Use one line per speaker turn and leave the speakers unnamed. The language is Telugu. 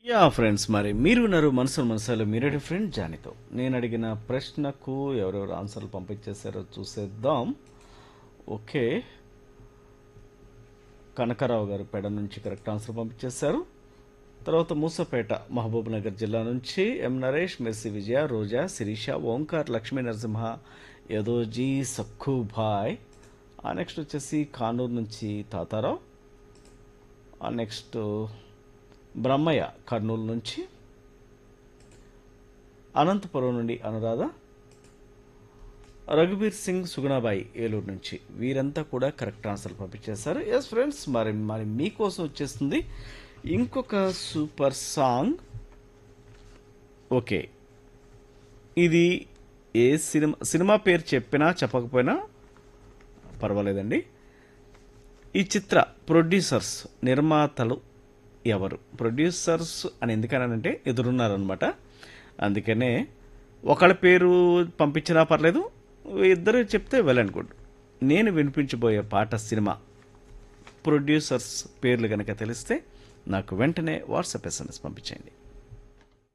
యా ఫ్రెండ్స్ మరి మీరు ఉన్నారు మనసులు మనసులు మీరే ఫ్రెండ్ జానితో నేను అడిగిన ప్రశ్నకు ఎవరెవరు ఆన్సర్లు పంపించేశారో చూసేద్దాం ఓకే కనకరావు గారు పెడ నుంచి కరెక్ట్ ఆన్సర్ పంపించేశారు తర్వాత మూసపేట మహబూబ్ నగర్ జిల్లా నుంచి ఎం నరేష్ మెర్సి విజయ రోజా శిరీష ఓంకార్ లక్ష్మీ నరసింహ యదోజీ సక్కుభాయ్ ఆ నెక్స్ట్ వచ్చేసి కానూరు నుంచి తాతారావు ఆ నెక్స్ట్ బ్రహ్మయ్య కర్నూలు నుంచి అనంతపురం నుండి అనురాధ రఘుబీర్ సింగ్ సుగుణాబాయి ఏలూరు నుంచి వీరంతా కూడా కరెక్ట్ ఆన్సర్ పంపించేశారు ఎస్ ఫ్రెండ్స్ మరి మరి మీకోసం వచ్చేస్తుంది ఇంకొక సూపర్ సాంగ్ ఓకే ఇది ఏ సినిమా సినిమా పేరు చెప్పినా చెప్పకపోయినా పర్వాలేదండి ఈ చిత్ర ప్రొడ్యూసర్స్ నిర్మాతలు ఎవరు ప్రొడ్యూసర్స్ అని ఎందుకనంటే ఎదురున్నారనమాట అందుకనే ఒకళ్ళ పేరు పంపించినా పర్లేదు ఇద్దరు చెప్తే వెల్ అండ్ గుడ్ నేను వినిపించబోయే పాట సినిమా ప్రొడ్యూసర్స్ పేర్లు కనుక తెలిస్తే నాకు వెంటనే వాట్సాప్ ఎస్ఎంఎస్ పంపించేయండి